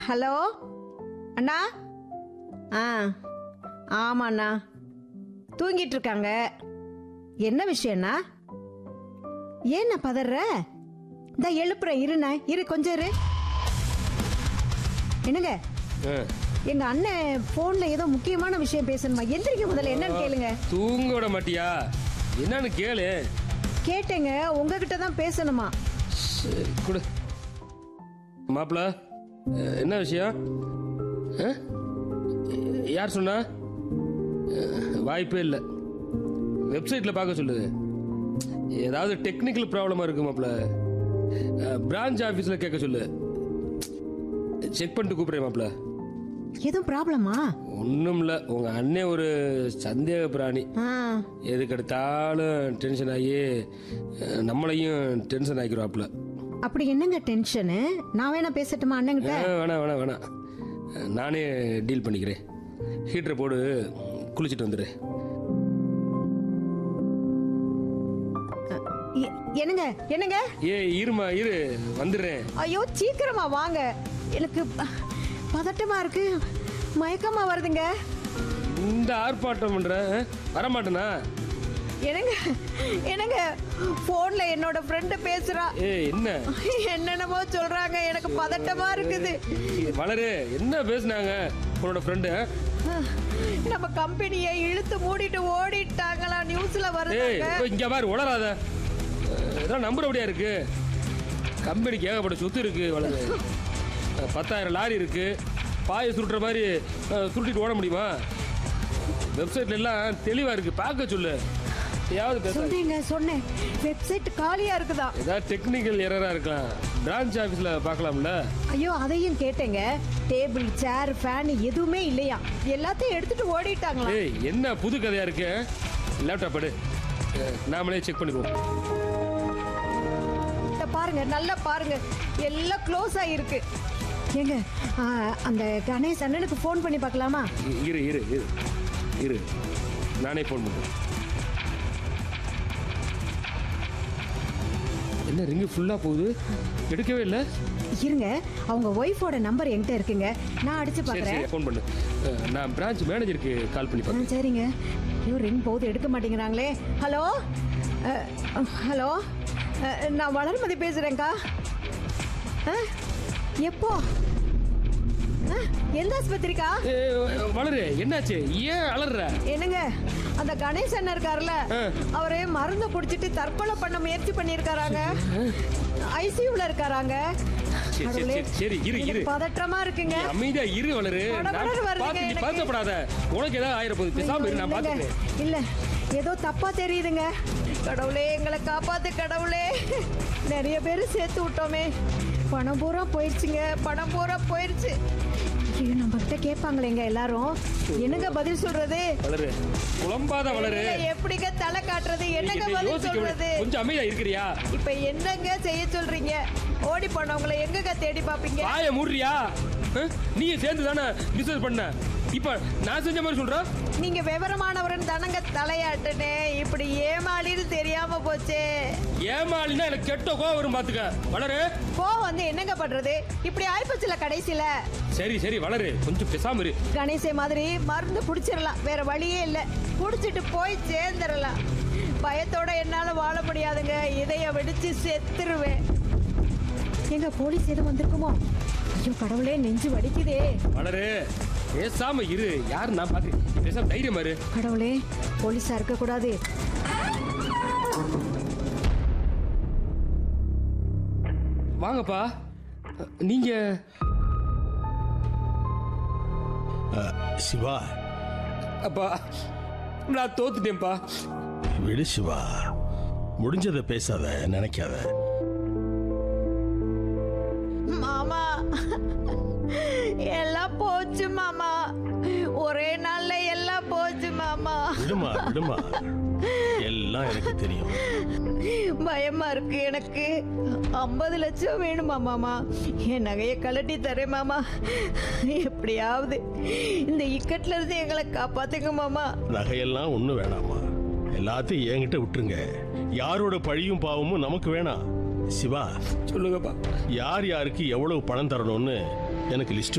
Hello அண்ணா ஆ ஆமாண்ணா தூங்கிட்டு இருக்காங்க என்ன விஷயம்ண்ணா ஏண்ணா பதற இந்த எழுப்புறேன் இருண்ணா இரு கொஞ்சம் இரு என்னங்க ஆ, எங்க அண்ணன் போன்ல ஏதோ முக்கியமான விஷயம் பேசணுமா எந்திரிக்க முதல்ல என்னன்னு கேளுங்க தூங்க விட மாட்டியா என்னன்னு கேளு கேட்டேங்க உங்ககிட்ட தான் பேசணுமா சரி கொடு மாப்பிள என்ன விஷயம் ஆ? யார் சொன்னா அஹ், வாய்ப்பே இல்லை வெப்சைட்டில் பார்க்க சொல்லுது ஏதாவது டெக்னிக்கல் ப்ராப்ளமாக இருக்கு மாப்பிள பிரான்ச் ஆஃபீஸில் கேட்க சொல்லு செக் பண்ணிட்டு கூப்பிட்றேன் மாப்பிள எதுவும் ப்ராப்ளமா ஒன்றும் இல்லை உங்கள் அண்ணன் ஒரு சந்தேக பிராணி ஆ எதுக்கு எடுத்தாலும் டென்ஷன் ஆகி அஹ், நம்மளையும் டென்ஷன் ஆக்கிடுவாப்புல அப்படி என்னங்க டென்ஷனு நான் வேணா பேசட்டுமா அண்ணன்கிட்ட அஹ், வேணாம் வேணாம் வேணாம் அஹ், நானே டீல் பண்ணிக்கிறேன் ஹீட்டரை போடு குளிச்சுட்டு வந்துடு எ- என்னங்க என்னங்க ஏ இருமா இரு வந்துடுறேன் ஐயோ சீக்கிரமா வாங்க எனக்கு ப- பதட்டமா இருக்கு மயக்கமா வருதுங்க இந்த ஆர்ப்பாட்டம் பண்ற அஹ், வரமாட்டேனா என்னங்க என்னங்க போன்ல என்னோட ஃப்ரெண்டு பேசுறா ஏ என்ன என்னென்னமோ சொல்றாங்க எனக்கு பதட்டமா இருக்குது வளரு என்ன பேசுனாங்க உன்னோட ஃப்ரெண்டு நம்ம கம்பெனியை இழுத்து மூடிட்டு ஓடிட்டாங்களா நியூஸ்ல ஏய் வருதுங்க இப்போ இங்கே பாரு உளராத அஹ், இதெல்லாம் நம்புறபடியா இருக்கு கம்பெனிக்கு ஏகப்பட்ட சொத்து இருக்கு வளரு அஹ், பத்தாயிரம் லாரி இருக்கு பாயை சுருட்டுற மாதிரி அஹ், சுருட்டிட்டு ஓட முடியுமா வெப்சைட்ல எல்லாம் தெளிவா இருக்கு பார்க்க சொல்லு யாவது பேச சொன்னேங்க சொன்னேன் வெப்சைட் காலியா இருக்குதா ஏதாவது டெக்னிக்கல் எரரா இருக்கலாம் பிரான்ச் ஆஃபீஸில் பார்க்கலாம்ல ஐயோ அதையும் கேட்டேங்க டேபிள் சேர் ஃபேன் எதுவுமே இல்லையா எல்லாத்தையும் எடுத்துட்டு ஓடிட்டாங்களா ஏய் என்ன புது கதையா இருக்கு லேப்டாப் எடு அஹ், நாமளே செக் பண்ணிக்குவோம் இத பாருங்க நல்லா பாருங்க எல்லாம் க்ளோஸ் ஆகிருக்கு ஏங்க ஆ, அந்த கணேஷ் அண்ணனுக்கு ஃபோன் பண்ணி பார்க்கலாமா இ- இரு இரு இரு இரு நானே ஃபோன் பண்ணுறேன் என்ன ரிங்கு ஃபுல்லாக போகுது எடுக்கவே இல்லை இருங்க அவங்க ஒய்ஃபோட நம்பர் என்கிட்ட இருக்குங்க நான் அடிச்சு சரி பார்க்குறேன் சரி ஃபோன் பண்ணு அஹ், நான் பிரான்ச் மேனேஜருக்கு கால் பண்ணி ஆ, பார்க்குறேன் சரிங்க ஐயோ ரிங் போகுது எடுக்க மாட்டேங்கிறாங்களே ஹலோ அ, ஹலோ அ, நான் வளர்மதி பேசுறேன்க்கா ஆ, எப்போ ஆ, எந்த ஆஸ்பத்திரிக்கா வளரு என்னாச்சு ஏன் அலற என்னங்க அந்த கணேஷ் அண்ணன் இருக்காருல்ல ஆ. அவரே மருந்து குடிச்சிட்டு தற்கொலை பண்ண முயற்சி பண்ணிருக்காராங்க ஐசியூல இருக்காராங்க சரி, சரி, கடவுளே, சரி, சரி, இரு, எனக்கு இரு. பதற்றமா இருக்குங்க அமைதியா இரு வளரு நான் படபடன்னு வருதுங்க பார்த்து நீ எனக்கு. பதட்டப்படாத உனக்கு ஏதாவது ஆயிரம் போகுது பேசாம இரு நான் இல்லைங்க, பார்த்துக்கிறேன் இல்ல ஏதோ தப்பா தெரியுதுங்க கடவுளே எங்களை காப்பாத்து கடவுளே நிறைய பேர் சேர்த்து விட்டோமே பணம் பூரா போயிடுச்சுங்க பணம் பூரா போயிடுச்சு ஐயோ நம்ம கிட்ட கேட்பாங்களேங்க எல்லாரும் என்னங்க பதில் சொல்றது வளரு குழம்பாத வளரு இல்ல, எப்படிங்க தலை காட்டுறது என்னங்க நீ பதில் யோசிக்க சொல்றது விடு. கொஞ்சம் அமைதியா இருக்கிறியா இப்ப என்னங்க செய்ய சொல்றீங்க ஓடி போனவங்களை எங்கங்க தேடி பாப்பீங்க வாய மூடுறியா அஹ்? நீங்க சேர்ந்து தானே பிசினஸ் பண்ண இப்ப நான் செஞ்ச மாதிரி சொல்ற நீங்க விவரமானவரன் தானங்க தலையாட்டுனே இப்படி ஏமாளின்னு தெரியாம போச்சே ஏமாலினா எனக்கு கெட்ட கோவம் வரும் பாத்துக்க வளரு கோவம் வந்து என்னங்க பண்றது இப்படி ஆயிப்போச்சுல கடைசியில சரி சரி வளரு கொஞ்சம் பேசாம இரு கணேசே மாதிரி மருந்து குடிச்சிடலாம் வேற வழியே இல்ல குடிச்சிட்டு போய் சேர்ந்துடலாம் பயத்தோட என்னால வாழ முடியாதுங்க இதய வெடிச்சு செத்துருவேன் எங்க போலீஸ் எதுவும் வந்திருக்குமோ ஐயோ கடவுளே நெஞ்சு வலிக்குதே வளரு பேசாம இரு யாரு நான் பாத்து நீ பேசாம தைரியமா இரு கடவுளே போலீஸா இருக்க கூடாது வாங்கப்பா நீங்க சிவா அப்பா நான் தோத்துட்டேன்ப்பா விடு சிவா முடிஞ்சதை பேசாத நினைக்காத மாமா எல்லாம் போச்சு மாமா ஒரே நாள்ல எல்லாம் போச்சு மாமா விடுமா விடுமா எல்லாம் எனக்கு தெரியும் பயமா இருக்கு எனக்கு ஐம்பது லட்சம் வேணுமா மாமா என் நகையை கழட்டி தரேன் மாமா எப்படியாவது இந்த இக்கட்ல இருந்து எங்களை காப்பாத்துங்க மாமா நகையெல்லாம் ஒன்றும் வேணாமா எல்லாத்தையும் என்கிட்ட விட்டுருங்க யாரோட பழியும் பாவமும் நமக்கு வேணாம் சிவா சொல்லுங்கப்பா யார் யாருக்கு எவ்வளவு பணம் தரணும்னு எனக்கு லிஸ்ட்